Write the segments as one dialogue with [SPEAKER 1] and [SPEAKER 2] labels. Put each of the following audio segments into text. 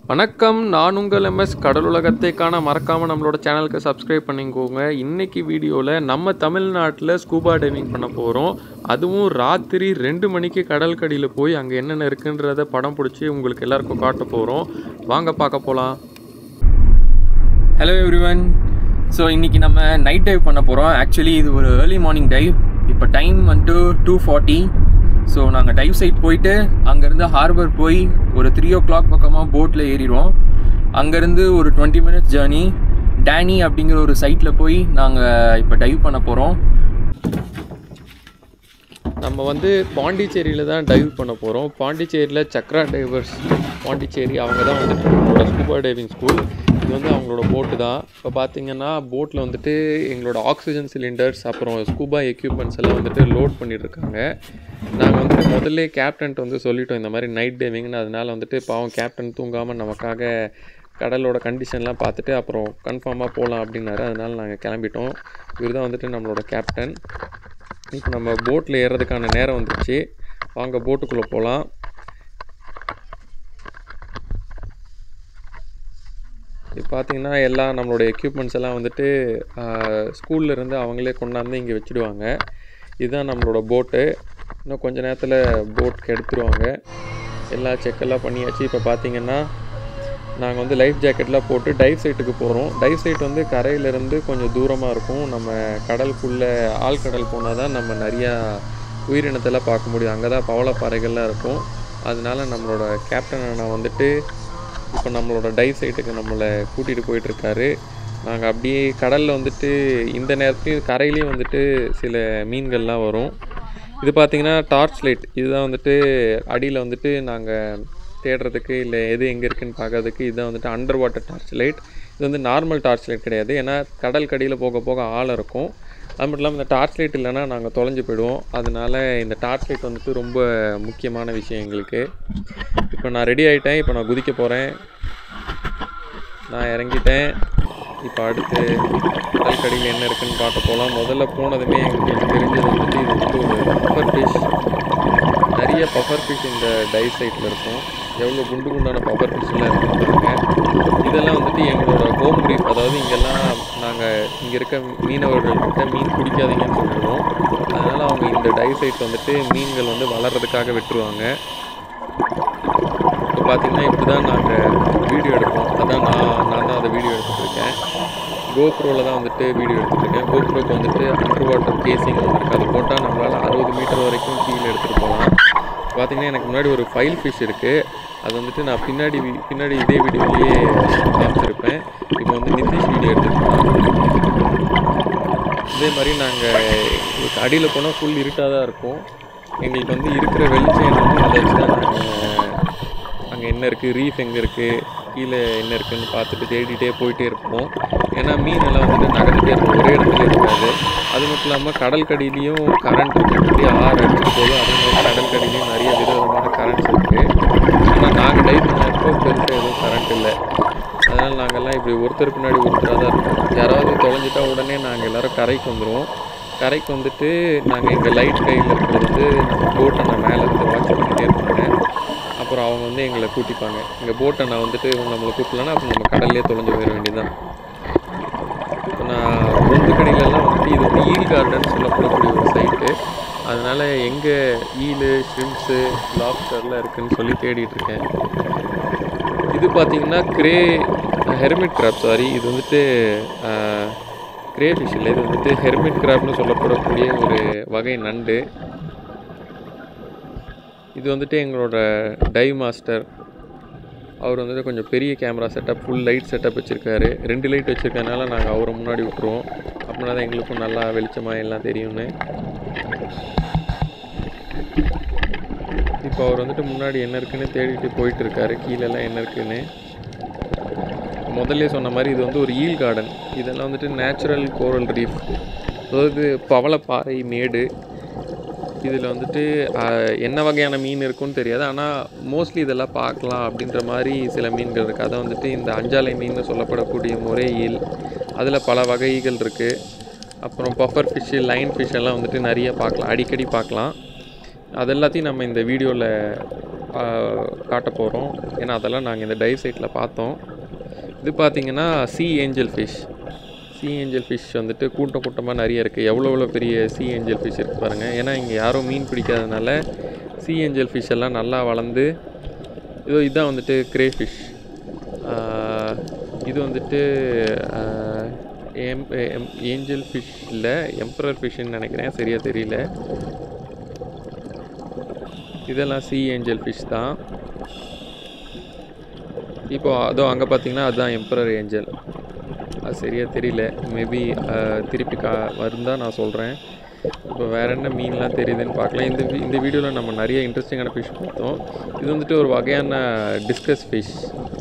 [SPEAKER 1] வணக்கம் நான் உங்கள் எம்எஸ் கடலுலகத்தை காண மறக்காமல் நம்மளோட சேனலுக்கு சப்ஸ்கிரைப் பண்ணிக்கோங்க இன்னைக்கு வீடியோவில் நம்ம தமிழ்நாட்டில் ஸ்கூபா டைவிங் பண்ண போகிறோம் அதுவும் ராத்திரி ரெண்டு மணிக்கு கடற்கடியில் போய் அங்கே என்னென்ன இருக்குன்றத படம் பிடிச்சி உங்களுக்கு எல்லாருக்கும் காட்ட போகிறோம் வாங்க பார்க்க போகலாம்
[SPEAKER 2] ஹலோ எவ்ரிவன் ஸோ இன்றைக்கி நம்ம நைட் டைவ் பண்ண போகிறோம் ஆக்சுவலி இது ஒரு ஏர்லி மார்னிங் டைவ் இப்போ டைம் வந்துட்டு டூ ஃபார்ட்டி ஸோ நாங்கள் டைவ் சைட் போயிட்டு அங்கேருந்து ஹார்பர் போய் ஒரு த்ரீ ஓ கிளாக் பக்கமாக போட்டில் ஏறிடுவோம் அங்கேருந்து ஒரு டுவெண்ட்டி மினிட்ஸ் ஜேர்னி டேனி அப்படிங்கிற ஒரு சைட்டில் போய் நாங்கள் இப்போ டைவ் பண்ண போகிறோம்
[SPEAKER 1] நம்ம வந்து பாண்டிச்சேரியில் தான் டைவ் பண்ண போகிறோம் பாண்டிச்சேரியில் சக்ரா டைவர்ஸ் பாண்டிச்சேரி அவங்க தான் வந்துட்டு நம்மளோட ஸ்கூபா டைவிங் ஸ்கூல் இது வந்து அவங்களோட போட்டு தான் இப்போ பார்த்தீங்கன்னா போட்டில் வந்துட்டு எங்களோட ஆக்சிஜன் சிலிண்டர்ஸ் அப்புறம் ஸ்கூபா எக்யூப்மெண்ட்ஸ் எல்லாம் வந்துட்டு லோட் பண்ணிட்டு இருக்காங்க நாங்கள் வந்துட்டு முதல்ல கேப்டன்ட்டு வந்து சொல்லிட்டோம் இந்த மாதிரி நைட் டைவிங்னு அதனால வந்துட்டு பாவம் கேப்டன் தூங்காமல் நமக்காக கடலோட கண்டிஷன்லாம் பார்த்துட்டு அப்புறம் கன்ஃபார்மாக போகலாம் அப்படின்னாரு அதனால நாங்கள் கிளம்பிட்டோம் இவர் தான் வந்துட்டு நம்மளோட கேப்டன் இப்போ நம்ம போட்டில் ஏறுறதுக்கான நேரம் வந்துருச்சு வாங்க போட்டுக்குள்ளே போகலாம் இப்போ பார்த்தீங்கன்னா எல்லாம் நம்மளோட எக்யூப்மெண்ட்ஸ் எல்லாம் வந்துட்டு ஸ்கூல்ல இருந்து அவங்களே கொண்டாந்து இங்கே வச்சுடுவாங்க இதுதான் நம்மளோட போட்டு இன்னும் கொஞ்ச நேரத்தில் போட் எடுத்துருவாங்க எல்லா செக்கெல்லாம் பண்ணியாச்சு இப்போ பார்த்தீங்கன்னா நாங்கள் வந்து லைஃப் ஜாக்கெட்லாம் போட்டு டைவ் சைட்டுக்கு போகிறோம் டைவ் சைட் வந்து கரையிலேருந்து கொஞ்சம் தூரமாக இருக்கும் நம்ம கடலுக்குள்ளே ஆழ்கடல் போனால் தான் நம்ம நிறையா உயிரினத்தெல்லாம் பார்க்க முடியும் அங்கே தான் பவளப்பாறைகள்லாம் இருக்கும் அதனால நம்மளோட கேப்டன் அண்ணா வந்துட்டு இப்போ நம்மளோட டைவ் சைட்டுக்கு நம்மளை கூட்டிகிட்டு போயிட்டுருக்காரு நாங்கள் அப்படியே கடலில் வந்துட்டு இந்த நேரத்துலையும் கரையிலையும் வந்துட்டு சில மீன்கள்லாம் வரும் இது பார்த்திங்கன்னா டார்ச் லைட் இதுதான் வந்துட்டு அடியில் வந்துட்டு நாங்கள் தேடுறதுக்கு இல்லை எது எங்கே இருக்குன்னு பார்க்கறதுக்கு இதுதான் வந்துட்டு அண்டர் வாட்டர் டார்ச் லைட் இது வந்து நார்மல் டார்ச் லைட் கிடையாது ஏன்னா கடல் கடியில் போக போக ஆழம் இருக்கும் அது மட்டும் இல்லாமல் இந்த டார்ச் லைட் இல்லைன்னா நாங்கள் தொலைஞ்சு போயிடுவோம் அதனால இந்த டார்ச் லைட் வந்துட்டு ரொம்ப முக்கியமான விஷயம் எங்களுக்கு இப்போ நான் ரெடி ஆகிட்டேன் இப்போ நான் குதிக்க போகிறேன் நான் இறங்கிட்டேன் இப்போ அடுத்து கடற்கடியில் என்ன இருக்குன்னு பார்க்க போகலாம் முதல்ல போனதுமே எங்களுக்கு தெரிஞ்சது வந்துட்டு இது வந்துட்டு ஒரு பஃபர் ஃபிஷ் நிறைய பஃபர் ஃபிஷ் இந்த டைவ் சைட்டில் இருக்கும் எவ்வளோ குண்டு குண்டான பஃபர் ஃபிஷ்லாம் இருக்குன்னு இதெல்லாம் வந்துட்டு எங்களோட ஹோம் ப்ரீஃப் அதாவது இங்கெல்லாம் நாங்கள் இங்கே இருக்க மீனவர்கள்கிட்ட மீன் பிடிக்காதீங்கன்னு சொல்லிடுவோம் அதனால் அவங்க இந்த டைவ் சைட் வந்துட்டு மீன்கள் வந்து வளர்கிறதுக்காக விட்டுருவாங்க இப்போ பார்த்தீங்கன்னா இப்படி தான் நாங்கள் வீடியோ எடுப்போம் அதான் நான் நான் தான் அதை வீடியோ எடுத்துகிட்ருக்கேன் கோப்ரோவில் தான் வந்துட்டு வீடியோ எடுத்துகிட்ருக்கேன் கோப்ரோக்கு வந்துட்டு அண்டர் வாட்டர் கேசிங் வந்துருக்கு அது போட்டால் நம்மளால் அறுபது மீட்டர் வரைக்கும் கீழே எடுத்துகிட்டு போகலாம் பார்த்தீங்கன்னா எனக்கு முன்னாடி ஒரு ஃபைல் ஃபிஷ் இருக்குது அது வந்துட்டு நான் பின்னாடி வி- பின்னாடி இதே வீடியோலேயே காமிச்சிருப்பேன் இப்போ வந்து நிதிஷ் வீடியோ எடுத்துருக்கோம் இதே மாதிரி நாங்கள் அடியில் போனால் ஃபுல் இருட்டாக தான் இருக்கும் எங்களுக்கு வந்து இருக்கிற வெளிச்சம் என்னமோ அதை வச்சு தான் நாங்கள் அங்கே என்ன இருக்குது ரீஃப் எங்கே இருக்குது கீழே என்ன இருக்குன்னு பார்த்துட்டு தேடிட்டே போயிட்டே இருப்போம் ஏன்னா மீன் எல்லாம் வந்துட்டு நகர்ந்துட்டே இருக்கும் ஒரே இடத்துல இருக்காது அது மட்டும் இல்லாமல் கடற்கடியிலையும் கரண்ட் இருக்குது எப்படி ஆறு அடிச்சுட்டு போதும் அதே மாதிரி கடற்கடியிலையும் நிறைய விதவிதமான கரண்ட்ஸ் இருக்குது ஆனால் நாங்கள் டைவ் பண்ணப்போ பெருசாக எதுவும் கரண்ட் இல்லை அதனால் நாங்கள்லாம் இப்படி ஒருத்தர் பின்னாடி ஒருத்தராக தான் இருப்போம் யாராவது தொலைஞ்சிட்டா உடனே நாங்கள் எல்லோரும் கரைக்கு வந்துடுவோம் கரைக்கு வந்துட்டு நாங்கள் எங்கள் லைட் கையில் இருக்கிறது வந்து நம்ம போட்டை நான் மேலே இருந்து வாட்ச் பண்ணிகிட்டே இருப்பாங்க அப்புறம் அவங்க வந்து எங்களை கூட்டிப்பாங்க எங்கள் போட்டை நான் வந்துட்டு இவங்க நம்மளை கூட்டலன்னா அப்புறம் நம்ம கடல்லே தொலைஞ்சு போயிட வேண்டியதுதான் இப்போ நான் பொந்து கடையிலலாம் வந்துட்டு இது வந்து ஈல் கார்டன் சொல்லப்படக்கூடிய ஒரு சைட்டு அதனால் எங்கே ஈலு ஷ்ரிம்ஸு லாப்ஸ்டர்லாம் இருக்குன்னு சொல்லி தேடிட்டு இருக்கேன் இது பார்த்தீங்கன்னா கிரே ஹெர்மிட் கிராப் சாரி இது வந்துட்டு கிரே ஃபிஷ் இல்லை இது வந்துட்டு ஹெர்மிட் கிராப்னு சொல்லப்படக்கூடிய ஒரு வகை நண்டு இது வந்துட்டு எங்களோட டைவ் மாஸ்டர் அவர் வந்துட்டு கொஞ்சம் பெரிய camera setup full light setup வச்சுருக்காரு ரெண்டு லைட் வச்சுருக்கனால நாங்கள் அவரை முன்னாடி விட்டுருவோம் அப்படின்னா தான் எங்களுக்கும் நல்லா வெளிச்சமாக எல்லாம் தெரியும்னு இப்போ அவர் வந்துட்டு முன்னாடி என்ன இருக்குன்னு தேடிட்டு போயிட்டு இருக்காரு கீழெல்லாம் என்ன இருக்குன்னு முதல்ல சொன்ன மாதிரி இது வந்து ஒரு ஈல் கார்டன் இதெல்லாம் வந்துட்டு நேச்சுரல் கோரல் ரீஃப் அதாவது பவளப்பாறை மேடு இதில் வந்துட்டு ஆஹ், என்ன வகையான மீன் இருக்குன்னு தெரியாது ஆனால் மோஸ்ட்லி இதெல்லாம் பார்க்கலாம் அப்படின்ற மாதிரி சில மீன்கள் இருக்குது அதை வந்துட்டு இந்த அஞ்சாலை மீன் சொல்லப்படக்கூடிய முறை ஈல் அதில் பல வகைகள் இருக்குது அப்புறம் பஃபர் ஃபிஷ்ஷு லைன் ஃபிஷ் எல்லாம் வந்துட்டு நிறைய பார்க்கலாம் அடிக்கடி பார்க்கலாம் அது எல்லாத்தையும் நம்ம இந்த வீடியோவில் காட்ட போகிறோம் ஏன்னா அதெல்லாம் நாங்கள் இந்த டைவ் சைட்டில் பார்த்தோம் இது பார்த்தீங்கன்னா sea angelfish sea angelfish வந்துட்டு கூட்டம் கூட்டமாக நிறைய இருக்குது எவ்வளோ எவ்வளோ பெரிய சி ஏஞ்சல் ஃபிஷ் இருக்குது பாருங்கள் ஏன்னா இங்கே யாரும் மீன் பிடிக்காதனால சி ஏஞ்சல் ஃபிஷ் எல்லாம் நல்லா வளர்ந்து இதோ இதுதான் வந்துட்டு கிரே ஃபிஷ் இது வந்துட்டு எம் எம் ஏஞ்சல் ஃபிஷ் இல்லை எம்பரர் ஃபிஷ்ன்னு நினைக்கிறேன் சரியாக தெரியல இதெல்லாம் சி ஏஞ்சல் ஃபிஷ் தான் இப்போ அதோ அங்கே பார்த்தீங்கன்னா அதுதான் எம்பரர் ஏஞ்சல் அது சரியாக தெரியல மேபி திருப்பி கா வருந்தான் நான் சொல்கிறேன் இப்போ வேறு என்ன மீன்லாம் தெரியுதுன்னு பார்க்கலாம் இந்த வி- இந்த வீடியோவில் நம்ம நிறைய இன்ட்ரெஸ்டிங்கான ஃபிஷ் பார்த்தோம் இது வந்துட்டு ஒரு வகையான டிஸ்கஸ் ஃபிஷ்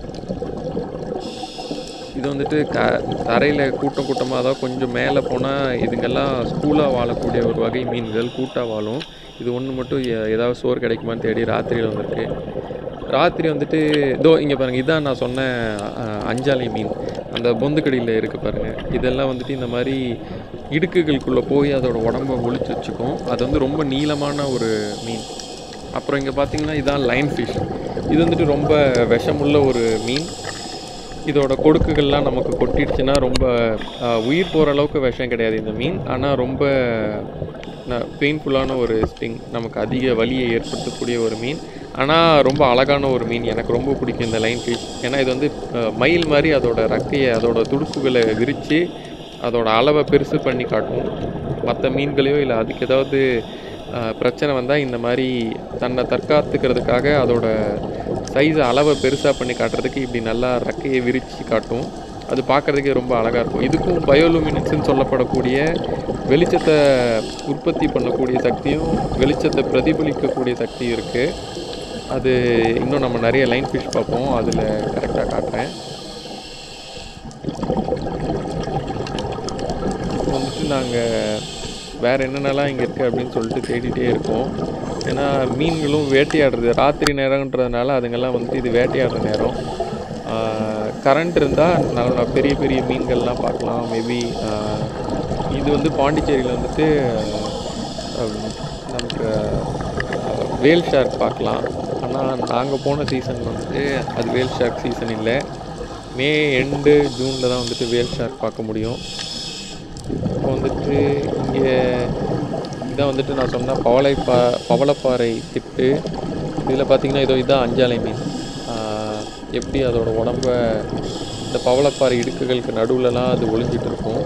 [SPEAKER 1] இது வந்துட்டு க தரையில் கூட்டம் கூட்டமாக அதாவது கொஞ்சம் மேலே போனால் இதுங்கெல்லாம் ஸ்கூலாக வாழக்கூடிய ஒரு வகை மீன்கள் கூட்டாக வாழும் இது ஒன்று மட்டும் எ- ஏதாவது சோறு கிடைக்குமான்னு தேடி ராத்திரியில் வந்திருக்கு ராத்திரி வந்துட்டு இதோ இங்கே பாருங்கள் இதான் நான் சொன்ன அஹ், அஞ்சாலை மீன் அந்த பொந்துக்கடியில் இருக்குது பாருங்கள் இதெல்லாம் வந்துட்டு இந்த மாதிரி இடுக்குகளுக்குள்ளே போய் அதோட உடம்ப ஒளிச்சு வச்சுக்கும் அது வந்து ரொம்ப நீளமான ஒரு மீன் அப்புறம் இங்கே பார்த்தீங்கன்னா இதான் லைன் ஃபிஷ் இது வந்துட்டு ரொம்ப விஷமுள்ள ஒரு மீன் இதோட கொடுக்குகள்லாம் நமக்கு கொட்டிடுச்சுன்னா ரொம்ப ஆஹ், உயிர் போகிற அளவுக்கு விஷம் கிடையாது இந்த மீன் ஆனால் ரொம்ப பெயின்ஃபுல்லான ஒரு ஸ்டிங் நமக்கு அதிக வலியை ஏற்படுத்தக்கூடிய ஒரு மீன் ஆனால் ரொம்ப அழகான ஒரு மீன் எனக்கு ரொம்ப பிடிக்கும் இந்த லைன் ஃபிஷ் ஏன்னா இது வந்து ஆஹ், மயில் மாதிரி அதோட ரக்கையை அதோட துடுப்புகளை விரித்து அதோட அளவை பெருசு பண்ணி காட்டும் மற்ற மீன்களையோ இல்லை அதுக்கு ஏதாவது ஆஹ், பிரச்சனை வந்தால் இந்த மாதிரி தன்னை தற்காத்துக்கிறதுக்காக அதோட சைஸை அளவை பெருசாக பண்ணி காட்டுறதுக்கு இப்படி நல்லா ரெக்கையை விரித்து காட்டும் அது பார்க்குறதுக்கே ரொம்ப அழகாக இருக்கும் இதுக்கும் பயோலுமினன்ஸ்னு சொல்லப்படக்கூடிய வெளிச்சத்தை உற்பத்தி பண்ணக்கூடிய சக்தியும் வெளிச்சத்தை பிரதிபலிக்கக்கூடிய சக்தியும் இருக்குது அது இன்னும் நம்ம நிறைய லைன் ஃபிஷ் பார்ப்போம் அதில் கரெக்டாக காட்டுறேன் இப்போ வந்துட்டு நாங்கள் வேறு என்னென்னலாம் இங்கே இருக்குது அப்படின்னு சொல்லிட்டு தேடிட்டே இருக்கோம் ஏன்னா மீன்களும் வேட்டையாடுறது ராத்திரி நேரம்ன்றதுனால அதுங்கெல்லாம் வந்துட்டு இது வேட்டையாடுற நேரம் கரண்ட் இருந்தால் நல்லா பெரிய பெரிய மீன்கள்லாம் பார்க்கலாம் மேபி இது வந்து பாண்டிச்சேரியில் வந்துட்டு அஹ், நமக்கு வேல் ஷார்க் பார்க்கலாம் ஆனால் நாங்கள் போன சீசன் வந்துட்டு அது வேல் ஷார்க் சீசன் இல்லை மே எண்டு ஜூனில் தான் வந்துட்டு வேல் ஷார்க் பார்க்க முடியும் இப்போ வந்துட்டு இங்கே இதான் வந்துட்டு நான் சொன்ன பவளை பா பவளப்பாறை திட்டு இதில் பார்த்தீங்கன்னா இதோ இதான் அஞ்சாலை மீன் ஆஹ் எப்படி அதோட உடம்ப இந்த பவளப்பாறை இடுக்குகளுக்கு நடுவுலலாம் அது ஒளிஞ்சிட்டு இருக்கும்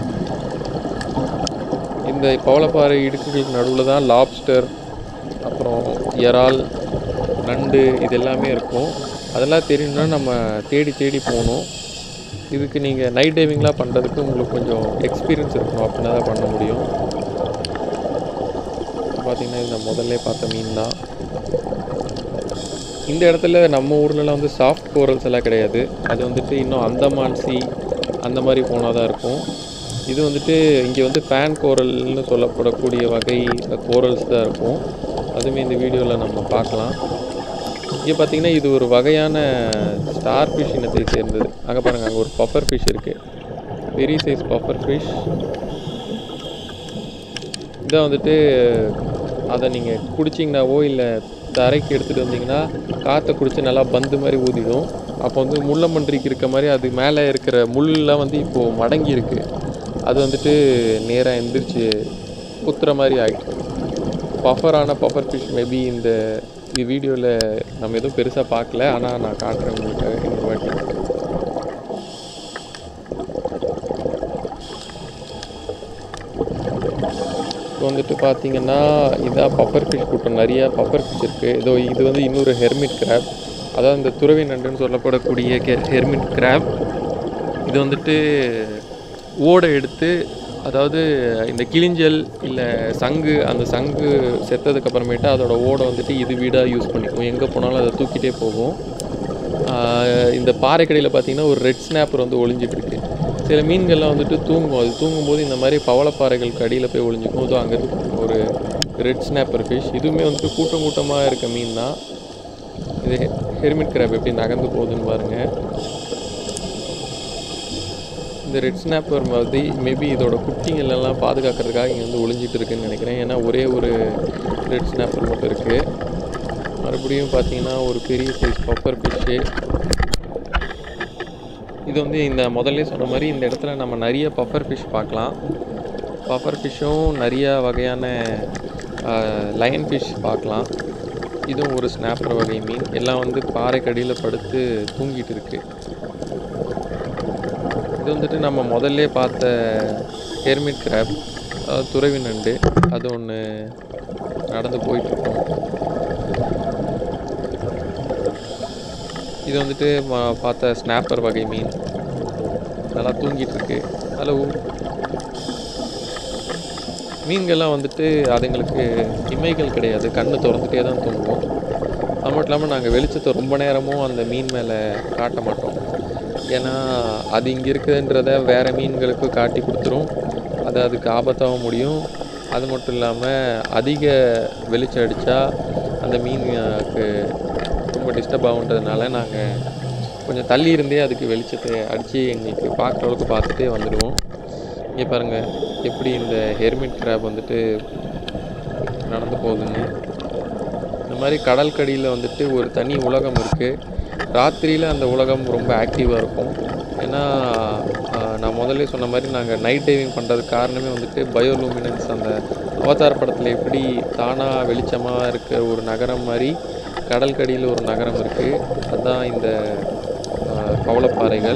[SPEAKER 1] இந்த பவளப்பாறை இடுக்குகளுக்கு நடுவில் தான் லாப்ஸ்டர் அப்புறம் இறால் நண்டு இது எல்லாமே இருக்கும் அதெல்லாம் தெரியணும்னா நம்ம தேடி தேடி போகணும் இதுக்கு நீங்கள் நைட் டைவிங்லாம் பண்ணுறதுக்கு உங்களுக்கு கொஞ்சம் எக்ஸ்பீரியன்ஸ் இருக்கணும் அப்படின்னா தான் பண்ண முடியும் பார்த்தீங்கன்னா இது நான் முதல்ல பார்த்த மீன் தான் இந்த இடத்துல நம்ம ஊர்லலாம் வந்து சாஃப்ட் கோரல்ஸ் எல்லாம் கிடையாது அது வந்துட்டு இன்னும் அந்தமான் சி அந்த மாதிரி போனால் தான் இருக்கும் இது வந்துட்டு இங்கே வந்து ஃபேன் கோரல்னு சொல்லப்படக்கூடிய வகை கோரல்ஸ் தான் இருக்கும் அதுவுமே இந்த வீடியோவில் நம்ம பார்க்கலாம் இங்கே பார்த்தீங்கன்னா இது ஒரு வகையான ஸ்டார் ஃபிஷ் இனத்தை சேர்ந்தது அங்கே பாருங்கள் அங்கே ஒரு பஃபர் ஃபிஷ் இருக்குது பெரிய சைஸ் பஃபர் ஃபிஷ் இதான் வந்துட்டு அதை நீங்கள் குடிச்சிங்கனாவோ இல்லை தரைக்கு எடுத்துகிட்டு வந்தீங்கன்னா காற்றை குடிச்சு நல்லா பந்து மாதிரி ஊதிடும் அப்போ வந்து முள்ளம்பன்றிக்கு இருக்க மாதிரி அது மேலே இருக்கிற முள்ளெலாம் வந்து இப்போது மடங்கி இருக்கு அது வந்துட்டு நேராக எந்திரிச்சு குத்துற மாதிரி ஆகிட்டு பஃபரான பஃபர் ஃபிஷ் மேபி இந்த வீடியோவில் நம்ம எதுவும் பெருசாக பார்க்கல ஆனால் நான் காட்டுறேன் உங்களுக்கு இன்னொரு வாட்டி இப்போ வந்துட்டு பார்த்தீங்கன்னா இதான் பஃபர் ஃபிஷ் கூட்டம் நிறைய பஃபர் ஃபிஷ் இருக்குது இதோ இது வந்து இன்னொரு ஹெர்மிட் கிராப் அதாவது இந்த துறவி நண்டுன்னு சொல்லப்படக்கூடிய ஹெர்மிட் கிராப் இது வந்துட்டு ஓடை எடுத்து அதாவது இந்த கிளிஞ்சல் இல்லை சங்கு அந்த சங்கு செத்ததுக்கு அப்புறமேட்டு அதோட ஓடை வந்துட்டு இது வீடாக யூஸ் பண்ணிக்கும் எங்கே போனாலும் அதை தூக்கிட்டே போகும் ஆஹ் இந்த பாறைக்கடியில் பார்த்தீங்கன்னா ஒரு ரெட் ஸ்னாப்பர் வந்து ஒளிஞ்சிட்டு இருக்கு சில மீன்கள்லாம் வந்துட்டு தூங்கும் அது தூங்கும்போது இந்த மாதிரி பவளப்பாறைகளுக்கு அடியில் போய் ஒளிஞ்சிக்கும் இதோ அங்கே இருக்கு ஒரு ரெட் ஸ்னாப்பர் ஃபிஷ் இதுவுமே வந்துட்டு கூட்டம் கூட்டமாக இருக்க மீன் தான் இது ஹெர்மிட் கிராப் எப்படி நகர்ந்து போகுதுன்னு பாருங்கள் இந்த ரெட் ஸ்னாப்பர் மாதிரி மேபி இதோட குட்டிங்கள் எல்லாம் பாதுகாக்கிறதுக்காக இங்கே வந்து ஒளிஞ்சிட்டு இருக்குன்னு நினைக்கிறேன் ஏன்னா ஒரே ஒரு ரெட் ஸ்னாப்பர் மட்டும் இருக்குது மறுபடியும் பார்த்தீங்கன்னா ஒரு பெரிய சைஸ் பப்பர் ஃபிஷ்ஷு இது வந்து இந்த முதல்ல சொன்ன மாதிரி இந்த இடத்துல நம்ம நிறைய பஃபர் ஃபிஷ் பார்க்கலாம் பஃபர் ஃபிஷ்ஷும் நிறைய வகையான லயன் ஃபிஷ் பார்க்கலாம் இதுவும் ஒரு ஸ்னாப்பர் வகை மீன் எல்லாம் வந்து பாறைக்கடியில் படுத்து தூங்கிட்டு இருக்கு இது வந்துட்டு நம்ம முதல்ல பார்த்த ஹெர்மிட் கிராப் அதாவது துறவி நண்டு அது ஒன்று நடந்து போயிட்டுருக்கோம் இது வந்துட்டு ம- பார்த்த ஸ்னாப்பர் வகை மீன் நல்லா தூங்கிட்டு இருக்கு ஹலோ மீன்கள்லாம் வந்துட்டு அதுங்களுக்கு இமைகள் கிடையாது கண்ணு திறந்துட்டே தான் தூங்குவோம் அது மட்டும் இல்லாமல் நாங்கள் வெளிச்சத்தை ரொம்ப நேரமும் அந்த மீன் மேலே காட்ட மாட்டோம் ஏன்னா அது இங்கே இருக்குதுன்றத வேறு மீன்களுக்கு காட்டி கொடுத்துரும் அது அதுக்கு ஆபத்தாகவும் முடியும் அது மட்டும் இல்லாமல் அதிக வெளிச்சம் அடித்தா அந்த மீனுக்கு ரொம்ப டிஸ்டர்ப் ஆகுன்றதுனால நாங்கள் கொஞ்சம் தள்ளி இருந்தே அதுக்கு வெளிச்சத்தை அடித்து எங்களுக்கு பார்க்குற அளவுக்கு பார்த்துட்டே வந்துடுவோம் இங்கே பாருங்கள் எப்படி இந்த ஹெர்மிட் கிராப் வந்துட்டு நடந்து போகுதுன்னு இந்த மாதிரி கடற்கடியில் வந்துட்டு ஒரு தனி உலகம் இருக்குது ராத்திரியில் அந்த உலகம் ரொம்ப ஆக்டிவாக இருக்கும் ஏன்னா ஆஹ், நான் முதல்ல சொன்ன மாதிரி நாங்கள் நைட் டைவிங் பண்ணுறதுக்கு காரணமே வந்துட்டு பயோலூமினன்ஸ் அந்த அவதார் படத்தில் எப்படி தானாக வெளிச்சமாக இருக்க ஒரு நகரம் மாதிரி கடற்கடியில் ஒரு நகரம் இருக்குது அதுதான் இந்த ஆஹ், பவளப்பாறைகள்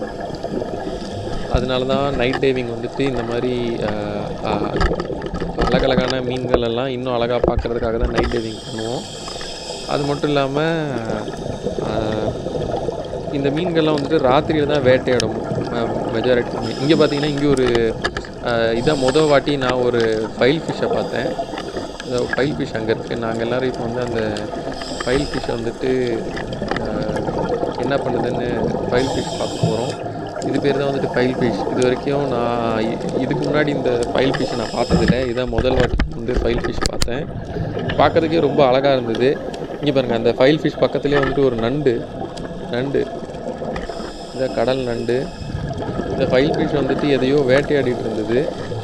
[SPEAKER 1] அதனால தான் நைட் டைவிங் வந்துட்டு இந்த மாதிரி ஆஹ், ஆஹ், அழகழகான மீன்கள் எல்லாம் இன்னும் அழகாக பார்க்கறதுக்காக தான் நைட் டைவிங் பண்ணுவோம் அது மட்டும் இல்லாமல் இந்த மீன்கள்லாம் வந்துட்டு ராத்திரியில் தான் வேட்டையாடும் மெஜாரிட்டி இங்கே பார்த்தீங்கன்னா இங்கே ஒரு ஆஹ், இதான் மொதல் வாட்டி நான் ஒரு ஃபைல் ஃபிஷ்ஷை பார்த்தேன் ஃபைல் ஃபிஷ் அங்கே இருக்குது நாங்கள் எல்லோரும் இப்போ வந்து அந்த ஃபைல் ஃபிஷ்ஷை வந்துட்டு ஆஹ், என்ன பண்ணுதுன்னு ஃபைல் ஃபிஷ் பார்க்க போகிறோம் இது பேர் தான் வந்துட்டு ஃபைல் ஃபிஷ் இது வரைக்கும் நான் இ- இதுக்கு முன்னாடி இந்த ஃபைல் ஃபிஷ்ஷை நான் பார்த்ததில்ல இதான் முதல் வாட்டி வந்து ஃபைல் ஃபிஷ் பார்த்தேன் பார்க்கறதுக்கே ரொம்ப அழகாக இருந்தது இங்கே பாருங்கள் அந்த ஃபைல் ஃபிஷ் பக்கத்துலேயே வந்துட்டு ஒரு நண்டு நண்டு இந்த கடல் நண்டு இந்த ஃபைல் ஃபிஷ் வந்துட்டு எதையோ வேட்டையாடிட்டு இருந்தது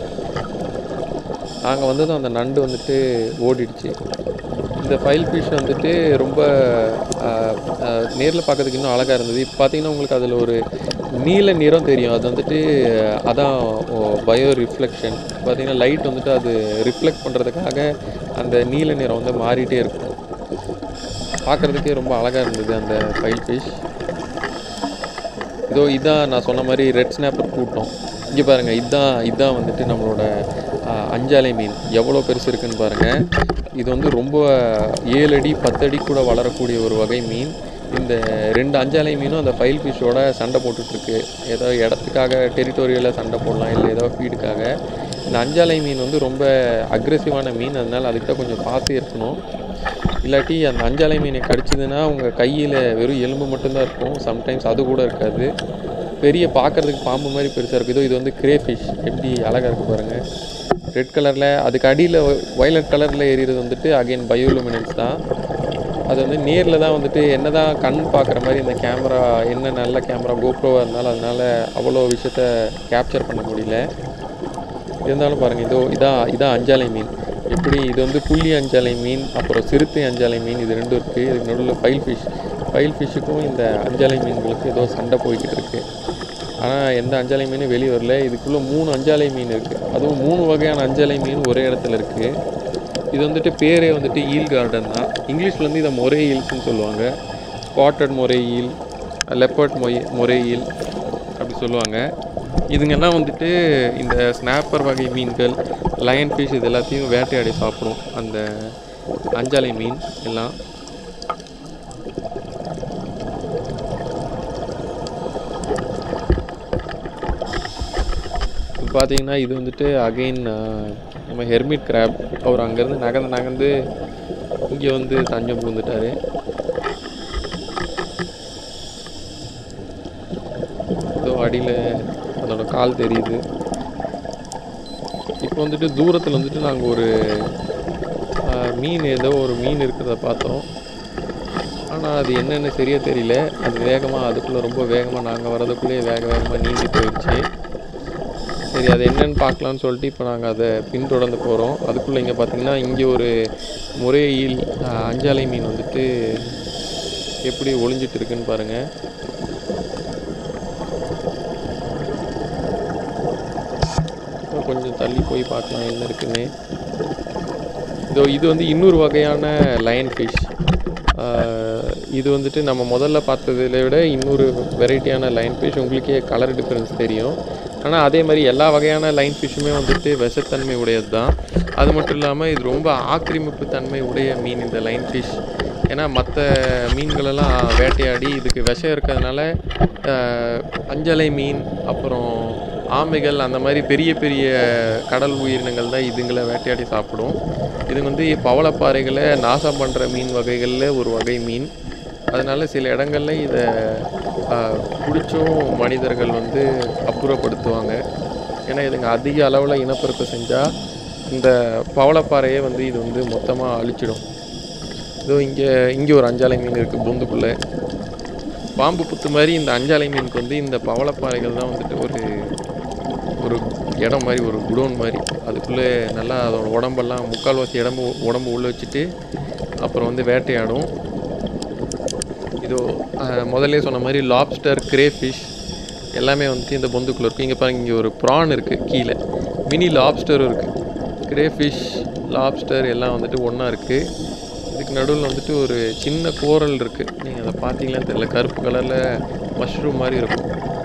[SPEAKER 1] நாங்கள் வந்ததும் அந்த நண்டு வந்துட்டு ஓடிடுச்சு இந்த ஃபைல் ஃபிஷ் வந்துட்டு ரொம்ப நேரில் பார்க்கறதுக்கு இன்னும் அழகாக இருந்தது இப்போ பார்த்தீங்கன்னா உங்களுக்கு அதில் ஒரு நீல நிறம் தெரியும் அது வந்துட்டு அதான் பயோ ரிஃப்ளெக்ஷன் பார்த்தீங்கன்னா லைட் வந்துட்டு அது ரிஃப்ளெக்ட் பண்ணுறதுக்காக அந்த நீல நிறம் வந்து மாறிட்டே இருக்கும் பார்க்குறதுக்கே ரொம்ப அழகாக இருந்தது அந்த ஃபைல் ஃபிஷ் இதோ இதான் நான் சொன்ன மாதிரி ரெட் ஸ்னாப்பர் கூட்டம் இங்கே பாருங்கள் இதான் இதான் வந்துட்டு நம்மளோட ஆ, அஞ்சாலை மீன் எவ்வளோ பெருசு இருக்குன்னு பாருங்கள் இது வந்து ரொம்ப ஏழு அடி பத்து அடி கூட வளரக்கூடிய ஒரு வகை மீன் இந்த ரெண்டு அஞ்சாலை மீனும் அந்த ஃபைல் ஃபிஷ்ஷோட சண்டை போட்டுட்ருக்கு ஏதோ இடத்துக்காக டெரிட்டோரியலாக சண்டை போடலாம் இல்லை ஏதோ ஃபீடுக்காக இந்த அஞ்சாலை மீன் வந்து ரொம்ப அக்ரெசிவான மீன் அதனால் அதுக்கிட்ட கொஞ்சம் பார்த்து இருக்கணும் இல்லாட்டி அந்த அஞ்சாலை மீனை கடிச்சதுன்னா உங்கள் கையில் வெறும் எலும்பு மட்டும்தான் இருக்கும் சம்டைம்ஸ் அது கூட இருக்காது பெரிய பார்க்கறதுக்கு பாம்பு மாதிரி பெருசாக இருக்குது இதோ இது வந்து கிரே ஃபிஷ் எப்படி அழகாக இருக்கு பாருங்கள் ரெட் கலரில் அதுக்கு அடியில் வயலட் கலரில் எரியறது வந்துட்டு அகைன் பயோலுமினன்ஸ் தான் அது வந்து நேரில் தான் வந்துட்டு என்ன தான் கண் பார்க்குற மாதிரி இந்த கேமரா என்ன நல்ல கேமரா கோப்ரோவாக இருந்தாலும் அதனால அவ்வளோ விஷயத்த கேப்சர் பண்ண முடியல இருந்தாலும் பாருங்கள் இதோ இதான் இதான் அஞ்சாலை மீன் எப்படி இது வந்து புள்ளி அஞ்சாலை மீன் அப்புறம் சிறுத்தை அஞ்சாலை மீன் இது ரெண்டும் இருக்குது இதுக்கு நடுவில் ஃபைல் ஃபிஷ் ஃபைல் ஃபிஷ்ஷுக்கும் இந்த அஞ்சாலை மீன்களுக்கும் ஏதோ சண்டை போய்கிட்டு இருக்கு ஆனால் எந்த அஞ்சாலை மீனும் வெளியே வரல இதுக்குள்ளே மூணு அஞ்சாலை மீன் இருக்குது அதுவும் மூணு வகையான அஞ்சாலை மீன் ஒரே இடத்துல இருக்குது இது வந்துட்டு பேரே வந்துட்டு ஈல் கார்டன் தான் இங்கிலீஷில் வந்து இதை மொரே ஈல்ஸ்னு சொல்லுவாங்க ஸ்பாட்டட் மொரே ஈல் லெப்பர்ட் மொய் மொரே ஈல் அப்படி சொல்லுவாங்க இதுங்கெல்லாம் வந்துட்டு இந்த ஸ்னாப்பர் வகை மீன்கள் லயன் ஃபிஷ் இது எல்லாத்தையும் வேட்டையாடி சாப்பிடும் அந்த அஞ்சாலை மீன் எல்லாம் இப்போ பார்த்தீங்கன்னா இது வந்துட்டு அகைன் நம்ம ஹெர்மிட் கிராப் அவர் அங்கேருந்து நகர்ந்து நகர்ந்து இங்கே வந்து தஞ்சம் புகுந்துட்டாரு இதோ அடியில் அதோட கால் தெரியுது இப்போ வந்துட்டு தூரத்தில் வந்துட்டு நாங்கள் ஒரு ஆஹ், மீன் ஏதோ ஒரு மீன் இருக்கிறத பார்த்தோம் ஆனால் அது என்னென்னு சரியாக தெரியல அது வேகமாக அதுக்குள்ளே ரொம்ப வேகமாக நாங்கள் வரதுக்குள்ளேயே வேக வேகமாக நீந்தி போயிடுச்சு சரி அது என்னன்னு பார்க்கலான்னு சொல்லிட்டு இப்போ நாங்கள் அதை பின்தொடர்ந்து போகிறோம் அதுக்குள்ளே இங்கே பார்த்தீங்கன்னா இங்கே ஒரு முறையில் அஞ்சாலை மீன் வந்துட்டு எப்படி ஒளிஞ்சிட்டு இருக்குன்னு பாருங்கள் இன்னும் கொஞ்சம் தள்ளி போய் பார்க்கலாம் என்ன இருக்குன்னு இதோ இது வந்து இன்னொரு வகையான லயன் ஃபிஷ் இது வந்துட்டு நம்ம முதல்ல பார்த்ததில் விட இன்னொரு வெரைட்டியான லைன் ஃபிஷ் உங்களுக்கே கலர் டிஃப்ரென்ஸ் தெரியும் ஆனால் அதே மாதிரி எல்லா வகையான லைன் ஃபிஷ்ஷுமே வந்துட்டு விஷத்தன்மை உடையது தான் அது மட்டும் இல்லாமல் இது ரொம்ப ஆக்கிரமிப்பு தன்மை உடைய மீன் இந்த லைன் ஃபிஷ் ஏன்னா மற்ற மீன்களெல்லாம் வேட்டையாடி இதுக்கு விஷம் இருக்கிறதுனால ஆஹ், அஞ்சலை மீன் அப்புறம் ஆமைகள் அந்த மாதிரி பெரிய பெரிய கடல் உயிரினங்கள் தான் இதுங்களை வேட்டையாடி சாப்பிடும் இது வந்து பவளப்பாறைகளை நாசம் பண்ணுற மீன் வகைகளில் ஒரு வகை மீன் அதனால சில இடங்கள்ல இதை பிடிச்சும் மனிதர்கள் வந்து அப்புறப்படுத்துவாங்க ஏன்னா இதுங்க அதிக அளவில் இனப்பெருக்கம் செஞ்சால் இந்த பவளப்பாறையை வந்து இது வந்து மொத்தமாக அழிச்சிடும் இதோ இங்கே இங்கே ஒரு அஞ்சாலை மீன் இருக்குது பொந்துக்குள்ளே பாம்பு புத்து மாதிரி இந்த அஞ்சாலை மீனுக்கு வந்து இந்த பவளப்பாறைகள் தான் வந்துட்டு ஒரு ஒரு இடம் மாதிரி ஒரு குடோன் மாதிரி அதுக்குள்ளே நல்லா அதோட உடம்பெல்லாம் முக்கால்வாசி இடம்பு உடம்பு உள்ளே வச்சுட்டு அப்புறம் வந்து வேட்டையாடும் இதோ அஹ், முதல்ல சொன்ன மாதிரி லாப்ஸ்டர் ஃபிஷ் எல்லாமே வந்துட்டு இந்த பொந்துக்குள்ளே இருக்கும் இங்கே பாருங்க இங்கே ஒரு ப்ரான் இருக்குது கீழே மினி லாப்ஸ்டரும் இருக்குது ஃபிஷ் லாப்ஸ்டர் எல்லாம் வந்துட்டு ஒன்றா இருக்குது இதுக்கு நடுவில் வந்துட்டு ஒரு சின்ன கோரல் இருக்குது நீங்கள் அதை பார்த்தீங்களான்னு தெரியல கருப்பு கலரில் மஷ்ரூம் மாதிரி இருக்கும்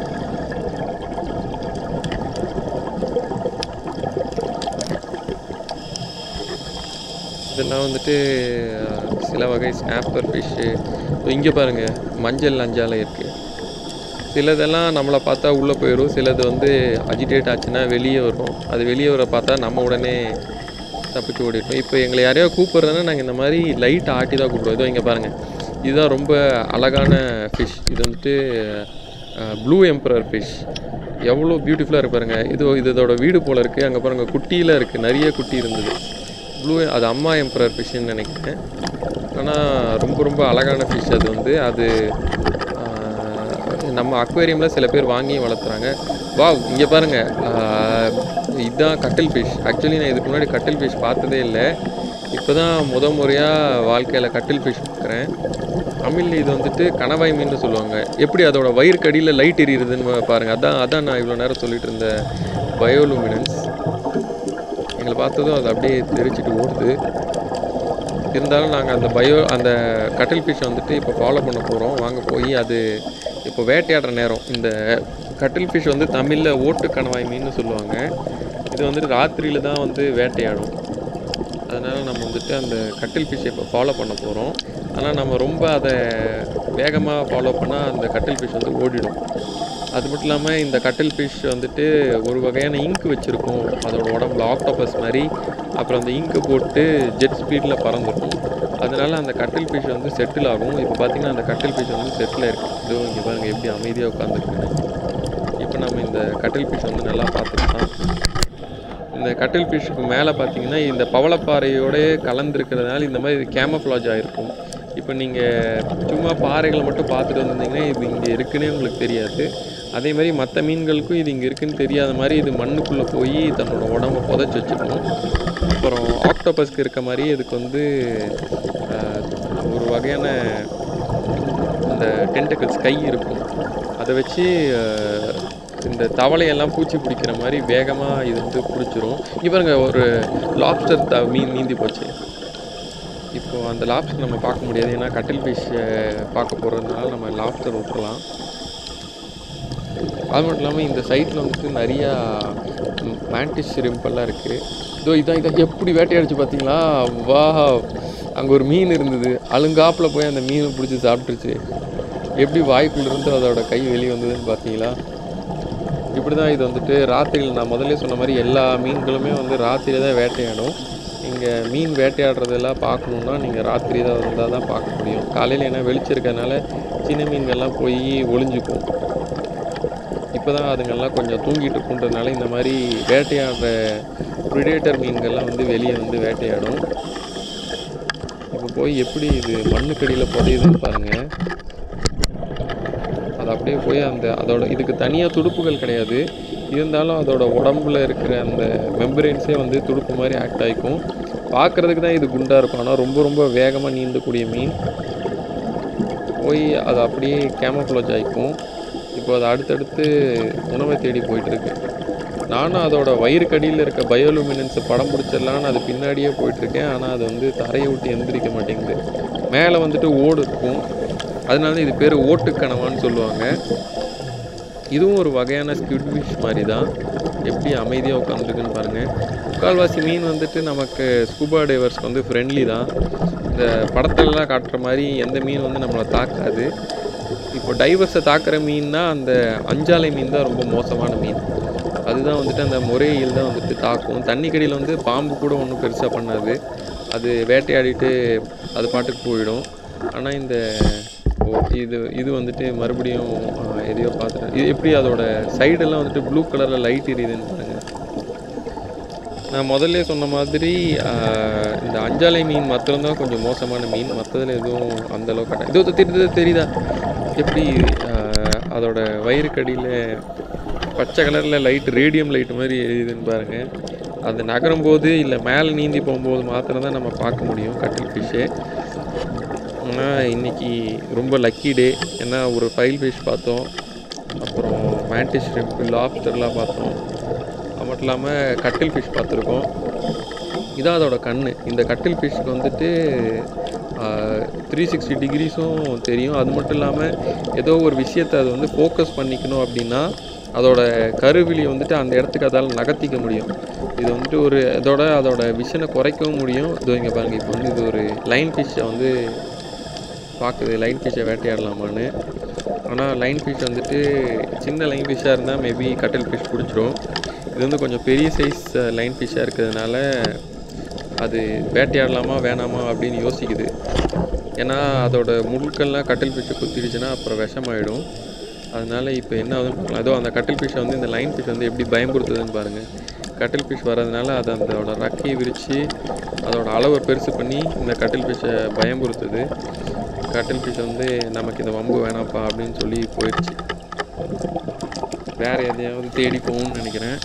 [SPEAKER 1] இதெல்லாம் வந்துட்டு அஹ், சில வகை ஸ்னாப்பர் ஃபிஷ்ஷு இங்கே பாருங்கள் மஞ்சள் அஞ்சாலை இருக்குது சிலதெல்லாம் நம்மளை பார்த்தா உள்ளே போயிடும் சிலது வந்து அஜிடேட் ஆச்சுன்னா வெளியே வரும் அது வெளியே வர பார்த்தா நம்ம உடனே தப்பிச்சு ஓடிட்டோம் இப்போ எங்களை யாரையோ கூப்பிட்றதுன்னா நாங்கள் இந்த மாதிரி லைட் ஆட்டி தான் கூப்பிடுவோம் இதோ இங்கே பாருங்கள் இதுதான் ரொம்ப அழகான ஃபிஷ் இது வந்துட்டு ப்ளூ எம்பரர் ஃபிஷ் எவ்வளோ பியூட்டிஃபுல்லாக இருக்கு பாருங்க இது இது இதோட வீடு போல் இருக்குது அங்கே பாருங்கள் குட்டியில் இருக்குது நிறைய குட்டி இருந்தது ப்ளூ அது அம்மா எம்பரர் ஃபிஷ்ஷுன்னு நினைக்கிறேன் ஆனால் ரொம்ப ரொம்ப அழகான ஃபிஷ் அது வந்து அது ஆஹ், நம்ம அக்வேரியமில் சில பேர் வாங்கி வளர்த்துறாங்க வாவ் இங்கே பாருங்கள் இதுதான் கட்டில் ஃபிஷ் ஆக்சுவலி நான் இதுக்கு முன்னாடி கட்டில் ஃபிஷ் பார்த்ததே இல்லை இப்போ தான் முத முறையாக வாழ்க்கையில் கட்டில் ஃபிஷ் பார்க்குறேன் தமிழில் இது வந்துட்டு கணவாய் மீன் சொல்லுவாங்க எப்படி அதோட வயிறுக்கு அடியில் லைட் எரியுதுன்னு பாருங்கள் அதான் அதான் நான் இவ்வளோ நேரம் சொல்லிட்டு இருந்த பயோலுமினன்ஸ் எங்களை பார்த்ததும் அது அப்படியே தெரிச்சிட்டு ஓடுது இருந்தாலும் நாங்கள் அந்த பயோ அந்த கட்டில் ஃபிஷ் வந்துட்டு இப்போ ஃபாலோ பண்ண போகிறோம் வாங்க போய் அது இப்போ வேட்டையாடுற நேரம் இந்த கட்டில் ஃபிஷ் வந்து தமிழில் ஓட்டு கணவாய் மீன் சொல்லுவாங்க இது வந்துட்டு ராத்திரியில் தான் வந்து வேட்டையாடும் அதனால் நம்ம வந்துட்டு அந்த கட்டில் ஃபிஷ்ஷை இப்போ ஃபாலோ பண்ண போகிறோம் ஆனால் நம்ம ரொம்ப அதை வேகமாக ஃபாலோ பண்ணால் அந்த கட்டில் ஃபிஷ் வந்து ஓடிடும் அது மட்டும் இல்லாமல் இந்த கட்டில் ஃபிஷ் வந்துட்டு ஒரு வகையான இங்க் வச்சுருக்கும் அதோட உடம்புல ஆக்டோபஸ் மாதிரி அப்புறம் அந்த இங்க்கு போட்டு ஜெட் ஸ்பீடில் பறந்துடும் அதனால அந்த கட்டில் ஃபிஷ் வந்து செட்டில் ஆகும் இப்போ பார்த்தீங்கன்னா அந்த கட்டில் ஃபிஷ் வந்து செட்டில் இருக்குது இதோ இங்கே பாருங்கள் எப்படி அமைதியாக உட்காந்துருக்குன்னு இப்போ நம்ம இந்த கட்டில் ஃபிஷ் வந்து நல்லா பார்த்துக்கலாம் இந்த கட்டில் ஃபிஷ்ஷுக்கு மேலே பார்த்தீங்கன்னா இந்த பவளப்பாறையோட கலந்துருக்கிறதுனால இந்த மாதிரி கேமஃப்ளாஜ் ஆகிருக்கும் இப்போ நீங்கள் சும்மா பாறைகளை மட்டும் பார்த்துட்டு வந்திருந்தீங்கன்னா இது இங்கே இருக்குன்னே உங்களுக்கு தெரியாது அதே மாதிரி மற்ற மீன்களுக்கும் இது இங்கே இருக்குன்னு தெரியாத மாதிரி இது மண்ணுக்குள்ளே போய் தன்னோட உடம்ப புதைச்சி வச்சுக்கணும் அப்புறம் ஆக்டோபஸ்க்கு இருக்க மாதிரி இதுக்கு வந்து ஆஹ், ஒரு வகையான அந்த டென்டக்கிள்ஸ் கை இருக்கும் அதை வச்சு அஹ், இந்த தவளையெல்லாம் பூச்சி பிடிக்கிற மாதிரி வேகமாக இது வந்து பிடிச்சிரும் இவருங்க ஒரு லாப்ஸ்டர் த மீன் நீந்தி போச்சு இப்போ அந்த லாப்ஸ்டர் நம்ம பார்க்க முடியாது ஏன்னா கட்டில் ஃபிஷ் பார்க்க போகிறதுனால நம்ம லாப்ஸ்டர் விட்டுறலாம் அது மட்டும் இல்லாமல் இந்த சைட்டில் வந்துட்டு நிறையா மேண்டிஸ் ஷிரிம்பெல்லாம் இருக்குது இதோ இதான் இதை எப்படி வேட்டையாடிச்சு பார்த்தீங்களா வா அங்கே ஒரு மீன் இருந்தது அழுங்காப்பில் போய் அந்த மீனை பிடிச்சி சாப்பிட்டுருச்சு எப்படி வாய்க்குள்ளேருந்து அதோட கை வெளியே வந்ததுன்னு பார்த்தீங்களா இப்படி தான் இது வந்துட்டு ராத்திரியில் நான் முதல்ல சொன்ன மாதிரி எல்லா மீன்களுமே வந்து ராத்திரியில் தான் வேட்டையாடும் இங்கே மீன் வேட்டையாடுறதெல்லாம் பார்க்கணுன்னா நீங்கள் ராத்திரி தான் வந்தால் தான் பார்க்க முடியும் காலையில் ஏன்னா வெளிச்சம் இருக்கறனால சின்ன மீன்கள்லாம் போய் ஒளிஞ்சுக்கும் இப்போ தான் அதுங்கெல்லாம் கொஞ்சம் தூங்கிட்டு இருக்குன்றதுனால இந்த மாதிரி வேட்டையாடுற ப்ரிடேட்டர் மீன்கள்லாம் வந்து வெளியே வந்து வேட்டையாடும் இப்போ போய் எப்படி இது மண்ணுக்கடியில் புதையுதுன்னு பாருங்கள் அது அப்படியே போய் அந்த அதோட இதுக்கு தனியாக துடுப்புகள் கிடையாது இருந்தாலும் அதோட உடம்புல இருக்கிற அந்த மெம்பரேன்ஸே வந்து துடுப்பு மாதிரி ஆக்ட் ஆகிக்கும் பார்க்குறதுக்கு தான் இது குண்டாக இருக்கும் ஆனால் ரொம்ப ரொம்ப வேகமாக நீந்தக்கூடிய மீன் போய் அது அப்படியே கேமஃப்ளோஜ் ஆகிக்கும் இப்போ அது அடுத்தடுத்து உணவை தேடி போயிட்டுருக்கு நானும் அதோட வயிறுக்கடியில் இருக்க பயோலுமினன்ஸை படம் பிடிச்சிடலான்னு அது பின்னாடியே போயிட்டுருக்கேன் ஆனால் அது வந்து தரையை விட்டு எந்திரிக்க மாட்டேங்குது மேலே வந்துட்டு ஓடு இருக்கும் அதனால தான் இது பேர் ஓட்டுக்கணவான்னு சொல்லுவாங்க இதுவும் ஒரு வகையான ஸ்குவிட் ஃபிஷ் மாதிரி தான் எப்படி அமைதியாக உட்காந்துருக்குன்னு பாருங்கள் முக்கால்வாசி மீன் வந்துட்டு நமக்கு ஸ்கூபா டைவர்ஸ்க்கு வந்து ஃப்ரெண்ட்லி தான் இந்த படத்துலலாம் காட்டுற மாதிரி எந்த மீன் வந்து நம்மளை தாக்காது இப்போ டைவர்ஸை தாக்குற மீன்னா அந்த அஞ்சாலை மீன் தான் ரொம்ப மோசமான மீன் அதுதான் வந்துட்டு அந்த முறையில் தான் வந்துட்டு தாக்கும் தண்ணிக்கடியில் வந்து பாம்பு கூட ஒன்றும் பெருசாக பண்ணாது அது வேட்டையாடிட்டு அது பாட்டுக்கு போயிடும் ஆனால் இந்த ஓ இது இது வந்துட்டு மறுபடியும் ஆ, எதையோ பார்த்துட்டேன் இது எப்படி அதோட சைடெல்லாம் வந்துட்டு ப்ளூ கலரில் லைட் எரியுதுன்னு பாருங்க நான் முதல்ல சொன்ன மாதிரி ஆ, இந்த அஞ்சாலை மீன் மாத்திரம்தான் கொஞ்சம் மோசமான மீன் மற்றதில் எதுவும் அந்த அளவுக்கு கிடையாது இதோ தெரியுது தெரியுதா எப்படி ஆ, அதோட வயிறுக்கடியில் பச்சை கலரில் லைட் ரேடியம் லைட் மாதிரி எரியுதுன்னு பாருங்கள் அது நகரும் போது இல்லை மேலே நீந்தி போகும்போது மாத்திரம் தான் நம்ம பார்க்க முடியும் கட்டில் ஃபிஷ்ஷு ஆனால் இன்னைக்கு ரொம்ப லக்கி டே ஏன்னா ஒரு ஃபைல் ஃபிஷ் பார்த்தோம் அப்புறம் மேண்டிஸ் ஷ்ரிம்ப் லாப்ஸ்டர்லாம் பார்த்தோம் அது மட்டும் இல்லாமல் கட்டில் ஃபிஷ் பார்த்துருக்கோம் இதான் அதோட கண் இந்த கட்டில் ஃபிஷ்க்கு வந்துட்டு த்ரீ சிக்ஸ்டி டிகிரிஸும் தெரியும் அது மட்டும் இல்லாமல் ஏதோ ஒரு விஷயத்தை அது வந்து ஃபோக்கஸ் பண்ணிக்கணும் அப்படின்னா அதோட கருவிலியை வந்துட்டு அந்த இடத்துக்கு அதால் நகர்த்திக்க முடியும் இது வந்துட்டு ஒரு இதோட அதோட விஷனை குறைக்கவும் முடியும் இதோ இங்கே பாருங்கள் இப்போ வந்து இது ஒரு லைன் ஃபிஷ்ஷை வந்து பார்க்குது லைன் ஃபிஷ்ஷை வேட்டையாடலாமான்னு ஆனால் லைன் ஃபிஷ் வந்துட்டு சின்ன லைன் ஃபிஷ்ஷாக இருந்தால் மேபி கட்டில் ஃபிஷ் பிடிச்சிரும் இது வந்து கொஞ்சம் பெரிய சைஸ் லைன் ஃபிஷ்ஷாக இருக்கிறதுனால அது வேட்டையாடலாமா வேணாமா அப்படின்னு யோசிக்குது ஏன்னா அதோட முழுக்கெல்லாம் கட்டில் ஃபிஷ்ஷை குத்திடுச்சுன்னா அப்புறம் விஷமாயிடும் அதனால இப்போ என்ன ஆகுதுன்னு பார்க்கலாம் அதோ அந்த கட்டில் ஃபிஷ் வந்து இந்த லைன் ஃபிஷ் வந்து எப்படி பயன்படுத்துதுன்னு பாருங்கள் கட்டில் ஃபிஷ் வர்றதுனால அது அதோட ரக்கையை விரித்து அதோட அளவை பெருசு பண்ணி இந்த கட்டில் ஃபிஷ்ஷை பயம்படுத்துது கட்டில் ஃபிஷ் வந்து நமக்கு இந்த வம்பு வேணாம்ப்பா அப்படின்னு சொல்லி போயிடுச்சு வேறு எதையாவது தேடி போகும்னு நினைக்கிறேன்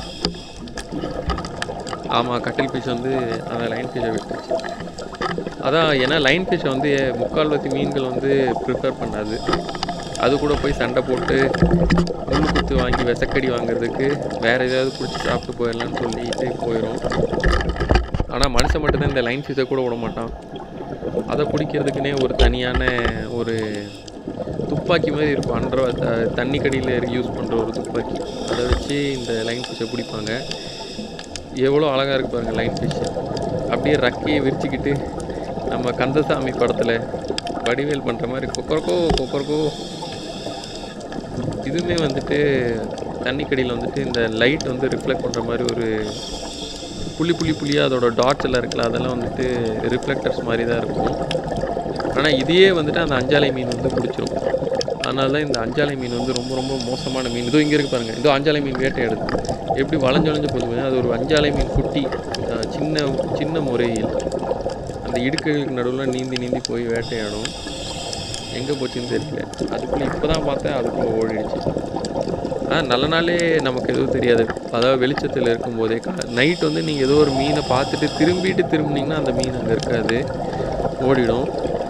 [SPEAKER 1] ஆமாம் கட்டில் ஃபிஷ் வந்து அந்த லைன் ஃபிஷ்ஷை விட்டுருச்சு அதான் ஏன்னா லைன் ஃபிஷ்ஷை வந்து முக்கால்வாசி மீன்கள் வந்து ப்ரிஃபர் பண்ணாது அது கூட போய் சண்டை போட்டு முள்ளு குத்து வாங்கி விசக்கடி வாங்குறதுக்கு வேறு ஏதாவது பிடிச்சி சாப்பிட்டு போயிடலான்னு சொல்லிட்டு போயிடும் ஆனால் மனுஷன் மட்டும்தான் இந்த லைன் ஃபிஷ்ஷை கூட விட மாட்டான் அதை பிடிக்கிறதுக்குனே ஒரு தனியான ஒரு துப்பாக்கி மாதிரி இருக்கும் அண்டர் தண்ணி கடியில் யூஸ் பண்ணுற ஒரு துப்பாக்கி அதை வச்சு இந்த லைன் ஃபிஷ்ஷை பிடிப்பாங்க எவ்வளோ அழகாக இருக்கு பாருங்க லைன் ஃபிஷ் அப்படியே ரக்கையை விரிச்சுக்கிட்டு நம்ம கந்தசாமி படத்தில் வடிவேல் பண்ணுற மாதிரி கொக்கரக்கோ கொக்கரக்கோ இதுவுமே வந்துட்டு தண்ணிக்கடியில் வந்துட்டு இந்த லைட் வந்து ரிஃப்ளெக்ட் பண்ணுற மாதிரி ஒரு புள்ளி புள்ளி புள்ளியாக அதோட டாட்ஸ் எல்லாம் இருக்குல்ல அதெல்லாம் வந்துட்டு ரிஃப்ளெக்டர்ஸ் மாதிரி தான் இருக்கும் ஆனால் இதையே வந்துட்டு அந்த அஞ்சாலை மீன் வந்து பிடிச்சிரும் அதனால தான் இந்த அஞ்சாலை மீன் வந்து ரொம்ப ரொம்ப மோசமான மீன் இதோ இங்கே இருக்கு பாருங்க இதோ அஞ்சாலை மீன் வேட்டையாடுது எப்படி வளைஞ்சு வளைஞ்சு போகுது அது ஒரு அஞ்சாலை மீன் குட்டி அஹ் சின்ன சின்ன முறையில் அந்த இடுக்குகளுக்கு நடுவில் நீந்தி நீந்தி போய் வேட்டையாடும் எங்கே போச்சுன்னு தெரியல அதுக்குள்ளே இப்போ தான் பார்த்தேன் அதுக்குள்ளே ஓடிடுச்சு ஆனால் நல்ல நாளே நமக்கு எதுவும் தெரியாது அதாவது வெளிச்சத்தில் இருக்கும்போதே நைட் வந்து நீங்கள் ஏதோ ஒரு மீனை பார்த்துட்டு திரும்பிட்டு திரும்பினீங்கன்னா அந்த மீன் அங்கே இருக்காது ஓடிடும்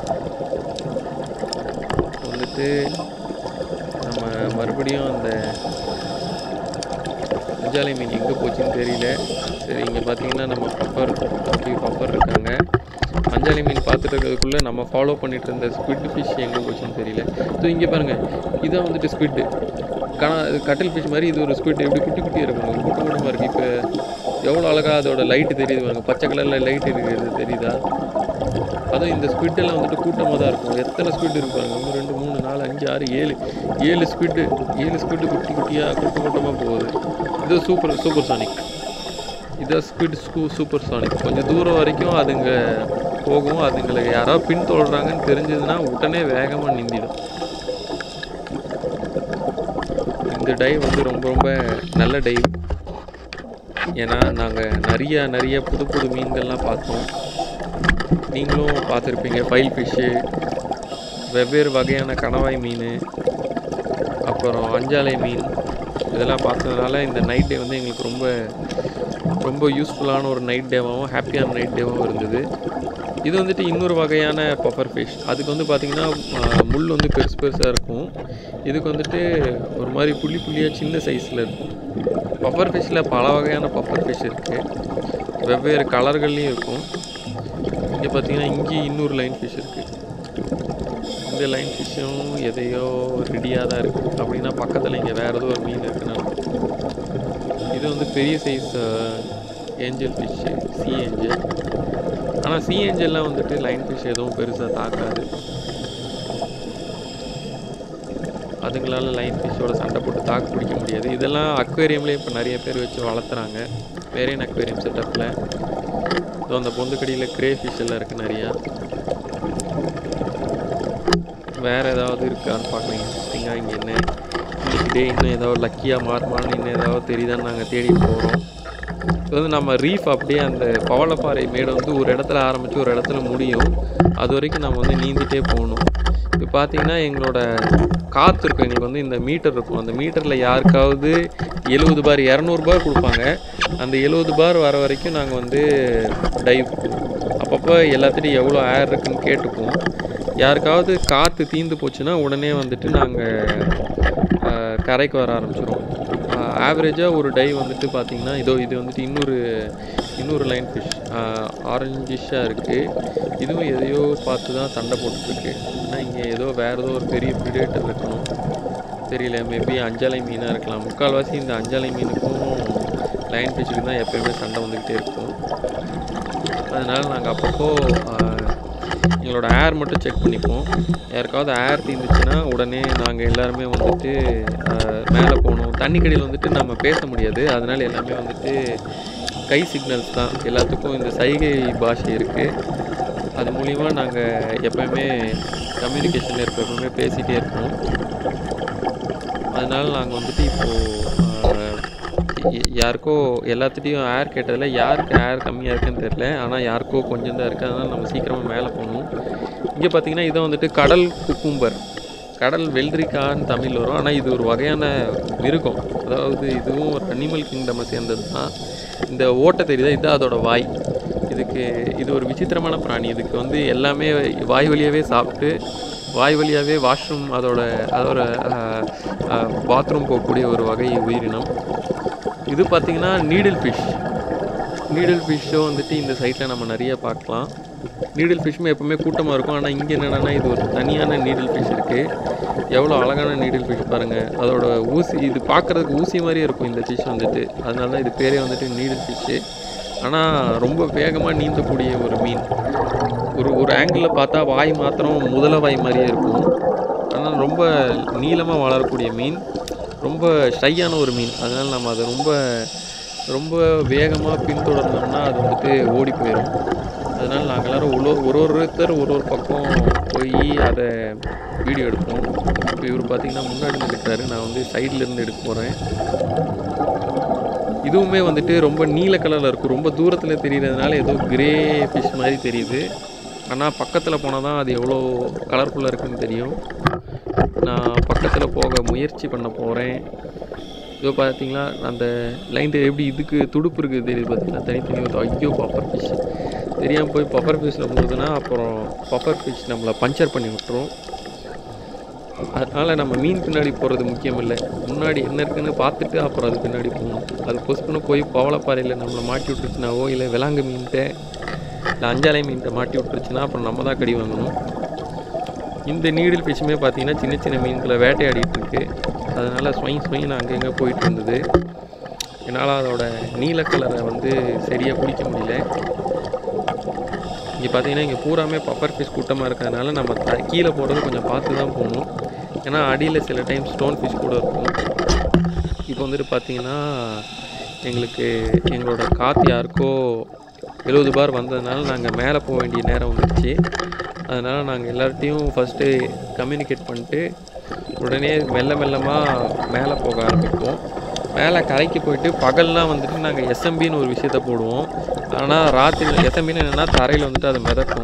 [SPEAKER 1] வந்துட்டு நம்ம மறுபடியும் அந்த அஞ்சாலை மீன் எங்கே போச்சுன்னு தெரியல சரி இங்கே பார்த்தீங்கன்னா நம்ம பப்பர் அப்படி பப்பர் இருக்காங்க அஞ்சாலை மீன் பார்த்துட்டு இருக்கிறதுக்குள்ளே நம்ம ஃபாலோ பண்ணிட்டு இருந்த ஸ்குவிட் ஃபிஷ் எங்கே போச்சுன்னு தெரியல ஸோ இங்கே பாருங்கள் இதான் வந்துட்டு ஸ்குவிட்டு கணா இது கட்டில் ஃபிஷ் மாதிரி இது ஒரு ஸ்குவிட் எப்படி குட்டி குட்டியாக இருக்கும் கூட்டம் கூட்டமாக இருக்குது இப்போ எவ்வளோ அழகாக அதோட லைட்டு தெரியுது பாருங்க பச்சை கலரில் லைட் இருக்கிறது தெரியுதா அதுவும் இந்த ஸ்குவிட் எல்லாம் வந்துட்டு கூட்டமாக தான் இருக்கும் எத்தனை ஸ்குவிட் இருப்பாங்க ஒன்று ரெண்டு மூணு நாலு அஞ்சு ஆறு ஏழு ஏழு ஸ்குவிட்டு ஏழு ஸ்குவிட்டு குட்டி குட்டியாக கூட்டம் கூட்டமாக போகுது இது சூப்பர் சூப்பர் சானிக் இதான் ஸ்குவிட் ஸ்கூ சூப்பர் சானிக் கொஞ்சம் தூரம் வரைக்கும் அதுங்க போகும் அதுங்களை யாராவது பின்தொடர்றாங்கன்னு தெரிஞ்சதுன்னா உடனே வேகமாக நீந்திடும் இந்த டைவ் வந்து ரொம்ப ரொம்ப நல்ல டைவ் ஏன்னா நாங்கள் நிறைய நிறைய புது புது மீன்கள்லாம் பார்த்தோம் நீங்களும் பார்த்துருப்பீங்க ஃபைல் ஃபிஷ்ஷு வெவ்வேறு வகையான கணவாய் மீன் அப்புறம் அஞ்சாலை மீன் இதெல்லாம் பார்த்ததுனால இந்த நைட் டே வந்து எங்களுக்கு ரொம்ப ரொம்ப யூஸ்ஃபுல்லான ஒரு நைட் டேவாகவும் ஹாப்பியான நைட் டேவாகவும் இருந்தது இது வந்துட்டு இன்னொரு வகையான பஃபர் ஃபிஷ் அதுக்கு வந்து பார்த்திங்கன்னா ஆஹ், முள் வந்து பெருசு பெருசாக இருக்கும் இதுக்கு வந்துட்டு ஒரு மாதிரி புள்ளி புள்ளியாக சின்ன சைஸில் இருக்கும் பஃபர் ஃபிஷ்ஷில் பல வகையான பஃபர் ஃபிஷ் இருக்குது வெவ்வேறு கலர்கள்லேயும் இருக்கும் இங்கே பார்த்தீங்கன்னா இங்கே இன்னொரு லைன் ஃபிஷ் இருக்குது இந்த லைன் ஃபிஷ்ஷும் எதையோ ரெடியாக தான் இருக்குது அப்படின்னா பக்கத்தில் இங்கே வேறு ஏதோ ஒரு மீன் இருக்குன்னு அர்த்தம். இது வந்து பெரிய size angel fish sea angel ஆனால் சி ஏஞ்சல்லாம் வந்துட்டு லைன் ஃபிஷ் எதுவும் பெருசாக தாக்காது அதுங்களால லைன் ஃபிஷ்ஷோட சண்டை போட்டு தாக்கு பிடிக்க முடியாது இதெல்லாம் அக்வேரியம்லேயே இப்போ நிறைய பேர் வச்சு வளர்த்துறாங்க வேறேன் அக்வேரியம் செட்டப்பில் ஸோ அந்த பொந்துக்கடியில் கிரே ஃபிஷ் எல்லாம் இருக்குது நிறையா வேறு ஏதாவது இருக்கான்னு பார்க்கலாம் இன்ட்ரெஸ்டிங்காக இங்கே என்ன இன்னைக்கு டே இன்னும் ஏதாவது லக்கியாக மாறுமான்னு இன்னும் ஏதாவது தெரியுதான்னு நாங்கள் தேடிட்டு போகிறோம் இது வந்து நம்ம ரீஃப் அப்படியே அந்த பவளப்பாறை மேடை வந்து ஒரு இடத்துல ஆரம்பித்து ஒரு இடத்துல முடியும் அது வரைக்கும் நம்ம வந்து நீந்திட்டே போகணும் இப்போ பார்த்தீங்கன்னா எங்களோட காற்று இருக்கும் எங்களுக்கு வந்து இந்த மீட்டர் இருக்கும் அந்த மீட்டரில் யாருக்காவது எழுபது பார் இரநூறுபா கொடுப்பாங்க அந்த எழுபது பார் வர வரைக்கும் நாங்கள் வந்து டைவ் அப்பப்போ எல்லாத்துட்டையும் எவ்வளோ ஏர் இருக்குன்னு கேட்டுப்போம் யாருக்காவது காற்று தீந்து போச்சுன்னா உடனே வந்துட்டு நாங்கள் கரைக்கு வர ஆரம்பிச்சிடுவோம் ஆவரேஜாக ஒரு டை வந்துட்டு பார்த்தீங்கன்னா இதோ இது வந்துட்டு இன்னொரு இன்னொரு லைன் ஃபிஷ் ஆரஞ்சிஷாக இருக்குது இதுவும் எதையோ பார்த்து தான் சண்டை போட்டுட்ருக்கு ஆனால் இங்கே ஏதோ வேறு ஏதோ ஒரு பெரிய பிரிடேட்டர் இருக்கணும் தெரியல மேபி அஞ்சாலை மீனாக இருக்கலாம் முக்கால்வாசி இந்த அஞ்சாலை மீனுக்கும் லைன் ஃபிஷ்ஷுக்கு தான் எப்பயுமே சண்டை வந்துக்கிட்டே இருக்கும் அதனால் நாங்கள் அப்பப்போ ஆஹ், எங்களோட ஏர் மட்டும் செக் பண்ணிப்போம் யாருக்காவது ஏர் தீர்ந்துச்சுன்னா உடனே நாங்கள் எல்லாருமே வந்துட்டு ஆஹ், மேலே போகணும் தண்ணி கடியில் வந்துட்டு நம்ம பேச முடியாது அதனால் எல்லாமே வந்துட்டு கை சிக்னல்ஸ் தான் எல்லாத்துக்கும் இந்த சைகை பாஷை இருக்குது அது மூலிமா நாங்கள் எப்போயுமே கம்யூனிகேஷனில் இருப்போம் எப்பவுமே பேசிகிட்டே இருப்போம் அதனால் நாங்கள் வந்துட்டு இப்போது யாருக்கோ எல்லாத்துட்டையும் ஏர் கேட்டதில் யாருக்கு ஏர் கம்மியாக இருக்குன்னு தெரில ஆனால் யாருக்கோ கொஞ்சம் தான் இருக்குது அதனால் நம்ம சீக்கிரமாக மேலே போகணும் இங்கே பார்த்தீங்கன்னா இதை வந்துட்டு கடல் குக்கும்பர் கடல் வெள்ளரிக்கான்னு தமிழ் வரும் ஆனால் இது ஒரு வகையான மிருகம் அதாவது இதுவும் ஒரு அனிமல் கிங்டமை சேர்ந்தது தான் இந்த ஓட்டை தெரியுதா இதுதான் அதோட வாய் இதுக்கு இது ஒரு விசித்திரமான பிராணி இதுக்கு வந்து எல்லாமே வாய் வழியாகவே சாப்பிட்டு வாய் வழியாகவே வாஷ்ரூம் அதோட அதோட பாத்ரூம் போகக்கூடிய ஒரு வகை உயிரினம் இது பார்த்திங்கன்னா நீடில் ஃபிஷ் நீடில் ஃபிஷ்ஷும் வந்துட்டு இந்த சைட்டில் நம்ம நிறைய பார்க்கலாம் நீடில் ஃபிஷ்ஷுமே எப்போவுமே கூட்டமாக இருக்கும் ஆனால் இங்கே என்னென்னா இது ஒரு தனியான நீடில் ஃபிஷ் இருக்குது எவ்வளோ அழகான நீடில் ஃபிஷ் பாருங்கள் அதோட ஊசி இது பார்க்குறதுக்கு ஊசி மாதிரியே இருக்கும் இந்த ஃபிஷ் வந்துட்டு அதனால தான் இது பேரே வந்துட்டு நீடில் ஃபிஷ்ஷு ஆனால் ரொம்ப வேகமாக நீந்தக்கூடிய ஒரு மீன் ஒரு ஒரு ஆங்கிளில் பார்த்தா வாய் மாத்திரம் முதல வாய் மாதிரியே இருக்கும் ஆனால் ரொம்ப நீளமாக வளரக்கூடிய மீன் ரொம்ப ஷையான ஒரு மீன் அதனால் நம்ம அதை ரொம்ப ரொம்ப வேகமாக பின்தொடர்ந்தோம்னா அது வந்துட்டு ஓடி போயிடும் அதனால் நாங்கள் எல்லோரும் ஒரு ஒரு ஒருத்தர் ஒரு ஒரு பக்கம் போய் அதை வீடியோ எடுப்போம் இப்போ இவர் பார்த்தீங்கன்னா முன்னாடி இருந்து எடுக்கிறாரு நான் வந்து சைடில் இருந்து எடுக்க போகிறேன் இதுவுமே வந்துட்டு ரொம்ப நீல கலரில் இருக்கும் ரொம்ப தூரத்தில் தெரிகிறதுனால ஏதோ கிரே ஃபிஷ் மாதிரி தெரியுது ஆனால் பக்கத்தில் போனால் தான் அது எவ்வளோ கலர்ஃபுல்லாக இருக்குன்னு தெரியும் நான் பக்கத்தில் போக முயற்சி பண்ண போகிறேன் இதோ பார்த்தீங்களா அந்த லைன் எப்படி இதுக்கு துடுப்பு இருக்குது தெரியுது பார்த்தீங்களா தனித்தனி ஒரு ஐயோ பஃபர் ஃபிஷ் தெரியாமல் போய் பஃபர் ஃபிஷ்ஷில் போகுதுன்னா அப்புறம் பஃபர் ஃபிஷ் நம்மளை பஞ்சர் பண்ணி விட்டுரும் அதனால் நம்ம மீன் பின்னாடி போகிறது முக்கியம் இல்லை முன்னாடி என்ன இருக்குன்னு பார்த்துட்டு அப்புறம் அது பின்னாடி போகணும் அது பொசுக்குன்னு போய் பவளப்பாறையில் நம்மளை மாட்டி விட்டுருச்சுனாவோ இல்லை விலாங்கு மீன்கிட்ட இல்லை அஞ்சாலை மீன்கிட்ட மாட்டி விட்டுருச்சுன்னா அப்புறம் நம்ம தான் கடி வாங்கணும் இந்த நீடில் ஃபிஷ்ஷுமே பார்த்தீங்கன்னா சின்ன சின்ன மீன்களை வேட்டையாடிட்டு இருக்கு அதனால் ஸ்வைன் ஸ்வைன் அங்கங்கே போயிட்டு இருந்தது என்னால் அதோட நீல கலரை வந்து சரியாக பிடிக்க முடியல இங்கே பார்த்தீங்கன்னா இங்கே பூராமே பப்பர் ஃபிஷ் கூட்டமாக இருக்கிறதுனால நம்ம த கீழே போகிறது கொஞ்சம் பார்த்து தான் போகணும் ஏன்னா அடியில் சில டைம் ஸ்டோன் ஃபிஷ் கூட இருக்கும் இப்போ வந்துட்டு பார்த்தீங்கன்னா எங்களுக்கு எங்களோட காற்று யாருக்கோ எழுபது பார் வந்ததுனால நாங்கள் மேலே போக வேண்டிய நேரம் வந்துடுச்சு அதனால் நாங்கள் எல்லார்ட்டையும் ஃபஸ்ட்டு கம்யூனிகேட் பண்ணிட்டு உடனே மெல்ல மெல்லமாக மேலே போக ஆரம்பிப்போம் மேலே கரைக்கு போயிட்டு பகல்லாம் வந்துட்டு நாங்கள் எஸ்எம்பின்னு ஒரு விஷயத்த போடுவோம் ஆனால் ராத்திரி எஸ்எம்பின்னு என்னென்னா தரையில் வந்துட்டு அது மிதக்கும்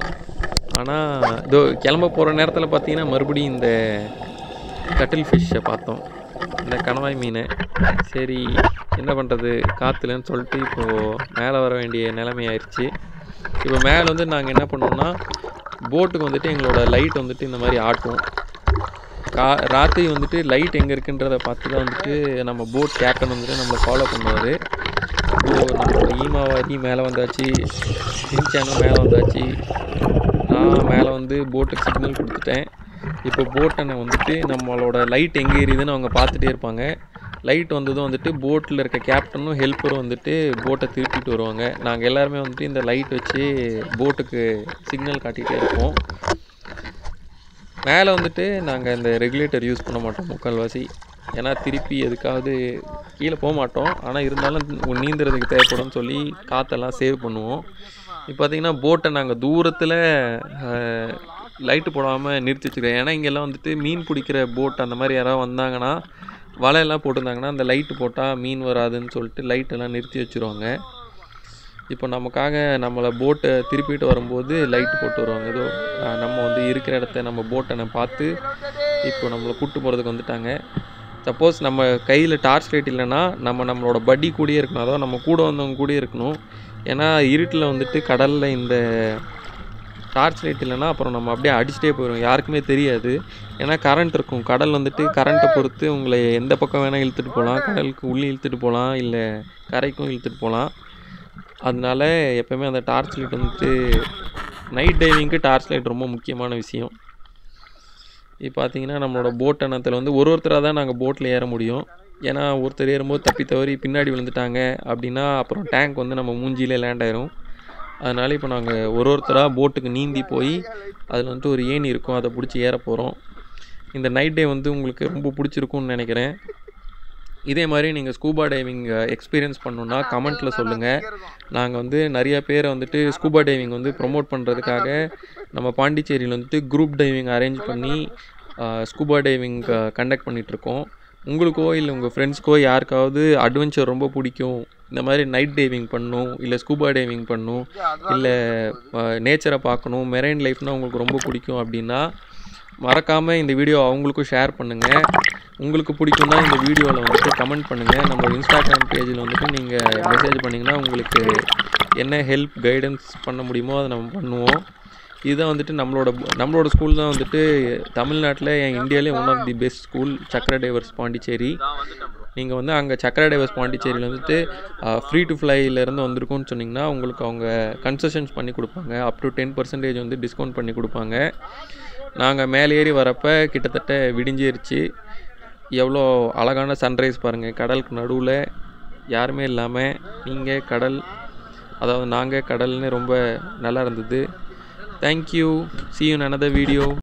[SPEAKER 1] ஆனால் இதோ கிளம்ப போகிற நேரத்தில் பார்த்தீங்கன்னா மறுபடியும் இந்த கட்டில் ஃபிஷ்ஷை பார்த்தோம் இந்த கணவாய் மீன் சரி என்ன பண்ணுறது காற்றுலன்னு சொல்லிட்டு இப்போது மேலே வர வேண்டிய நிலைமை ஆயிடுச்சு இப்போ மேலே வந்து நாங்கள் என்ன பண்ணோம்னா போட்டுக்கு வந்துட்டு எங்களோட லைட் வந்துட்டு இந்த மாதிரி ஆட்டும் கா ராத்திரி வந்துட்டு லைட் எங்கே இருக்குன்றதை பார்த்து தான் வந்துட்டு நம்ம போட் கேப்டன் வந்துட்டு நம்மளை ஃபாலோ பண்ணுவார் இப்போ நம்மளோட ஈமாவாரி மேலே வந்தாச்சு சின்சானும் மேலே வந்தாச்சு நான் மேலே வந்து போட்டுக்கு சிக்னல் கொடுத்துட்டேன் இப்போ போட்டனை வந்துட்டு நம்மளோட லைட் எங்கே எரியுதுன்னு அவங்க பார்த்துட்டே இருப்பாங்க லைட் வந்ததும் வந்துட்டு போட்டில் இருக்க கேப்டனும் ஹெல்ப்பரும் வந்துட்டு போட்டை திருப்பிட்டு வருவாங்க நாங்கள் எல்லாருமே வந்துட்டு இந்த லைட் வச்சு போட்டுக்கு சிக்னல் காட்டிகிட்டே இருப்போம் மேலே வந்துட்டு நாங்கள் இந்த ரெகுலேட்டர் யூஸ் பண்ண மாட்டோம் முக்கால்வாசி ஏன்னா திருப்பி எதுக்காவது கீழே போக மாட்டோம் ஆனால் இருந்தாலும் நீந்துறதுக்கு தேவைப்படும்னு சொல்லி காற்றெல்லாம் சேவ் பண்ணுவோம் இப்போ பார்த்தீங்கன்னா போட்டை நாங்கள் தூரத்தில் லைட்டு போடாமல் நிறுத்தி வச்சுக்கிறோம் ஏன்னா இங்கெல்லாம் வந்துட்டு மீன் பிடிக்கிற போட் அந்த மாதிரி யாராவது வந்தாங்கன்னா வலையெல்லாம் போட்டிருந்தாங்கன்னா அந்த லைட்டு போட்டால் மீன் வராதுன்னு சொல்லிட்டு லைட்டெல்லாம் நிறுத்தி வச்சுருவாங்க இப்போ நமக்காக நம்மளை போட்டை திருப்பிட்டு வரும்போது லைட் போட்டு வருவாங்க ஏதோ அஹ், நம்ம வந்து இருக்கிற இடத்த நம்ம போட்டனை பார்த்து இப்போ நம்மளை கூட்டு போகிறதுக்கு வந்துட்டாங்க சப்போஸ் நம்ம கையில் டார்ச் லைட் இல்லைன்னா நம்ம நம்மளோட படி கூடயே இருக்கணும் அதாவது நம்ம கூட வந்தவங்க கூடயே இருக்கணும் ஏன்னா இருட்டில் வந்துட்டு கடலில் இந்த டார்ச் லைட் இல்லைன்னா அப்புறம் நம்ம அப்படியே அடிச்சுட்டே போயிடும் யாருக்குமே தெரியாது ஏன்னா கரண்ட் இருக்கும் கடல் வந்துட்டு கரண்ட்டை பொறுத்து உங்களை எந்த பக்கம் வேணால் இழுத்துட்டு போகலாம் கடலுக்கு உள்ளே இழுத்துட்டு போகலாம் இல்லை கரைக்கும் இழுத்துட்டு போகலாம் அதனால எப்போவுமே அந்த டார்ச் லைட் வந்துட்டு நைட் டைவிங்க்கு டார்ச் லைட் ரொம்ப முக்கியமான விஷயம் இப்போ பார்த்தீங்கன்னா நம்மளோட போட் அணத்தில் வந்து ஒரு ஒருத்தராக தான் நாங்கள் போட்டில் ஏற முடியும் ஏன்னா ஒருத்தர் ஏறும்போது தப்பி தவறி பின்னாடி விழுந்துட்டாங்க அப்படின்னா அப்புறம் டேங்க் வந்து நம்ம மூஞ்சியிலே லேண்ட் ஆயிரும் அதனால இப்போ நாங்கள் ஒரு ஒருத்தராக போட்டுக்கு நீந்தி போய் அதில் வந்துட்டு ஒரு ஏணி இருக்கும் அதை பிடிச்சி ஏற போகிறோம் இந்த நைட் டே வந்து உங்களுக்கு ரொம்ப பிடிச்சிருக்கும்னு நினைக்கிறேன் இதே மாதிரி நீங்கள் ஸ்கூபா டைவிங் எக்ஸ்பீரியன்ஸ் பண்ணணுன்னா கமெண்ட்டில் சொல்லுங்கள் நாங்கள் வந்து நிறைய பேரை வந்துட்டு ஸ்கூபா டைவிங் வந்து ப்ரொமோட் பண்ணுறதுக்காக நம்ம பாண்டிச்சேரியில் வந்துட்டு குரூப் டைவிங் அரேஞ்ச் பண்ணி ஸ்கூபா டைவிங் கண்டக்ட் பண்ணிகிட்ருக்கோம் உங்களுக்கோ இல்லை உங்கள் ஃப்ரெண்ட்ஸ்க்கோ யாருக்காவது அட்வென்ச்சர் ரொம்ப பிடிக்கும் இந்த மாதிரி நைட் டைவிங் பண்ணணும் இல்லை ஸ்கூபா டைவிங் பண்ணணும் இல்லை நேச்சரை பார்க்கணும் மெரைன் லைஃப்னால் உங்களுக்கு ரொம்ப பிடிக்கும் அப்படின்னா மறக்காமல் இந்த வீடியோ அவங்களுக்கும் ஷேர் பண்ணுங்கள் உங்களுக்கு பிடிக்கும்னா இந்த வீடியோவில் வந்துட்டு கமெண்ட் பண்ணுங்கள் நம்ம இன்ஸ்டாகிராம் பேஜில் வந்துட்டு நீங்கள் மெசேஜ் பண்ணிங்கன்னா உங்களுக்கு என்ன ஹெல்ப் கைடன்ஸ் பண்ண முடியுமோ அதை நம்ம பண்ணுவோம் இதுதான் வந்துட்டு நம்மளோட நம்மளோட ஸ்கூல் தான் வந்துட்டு தமிழ்நாட்டில் என் இந்தியாவிலே one of the best school Chakra divers Pondicherry நீங்கள் வந்து அங்கே சக்ரா டைவர்ஸ் பாண்டிச்சேரியில் வந்துட்டு ஃப்ரீ டு ஃப்ளைலேருந்து வந்திருக்கோன்னு சொன்னீங்கன்னா உங்களுக்கு அவங்க கன்செஷன்ஸ் பண்ணி கொடுப்பாங்க அப் டு டென் பர்சன்டேஜ் வந்து டிஸ்கவுண்ட் பண்ணி கொடுப்பாங்க நாங்கள் மேலே ஏறி வரப்போ கிட்டத்தட்ட விடிஞ்சிருச்சு எவ்வளோ அழகான சன்ரைஸ் பாருங்கள் கடலுக்கு நடுவில் யாருமே இல்லாமல் நீங்கள் கடல் அதாவது நாங்கள் கடல்னு ரொம்ப நல்லா இருந்தது thank you see you in another video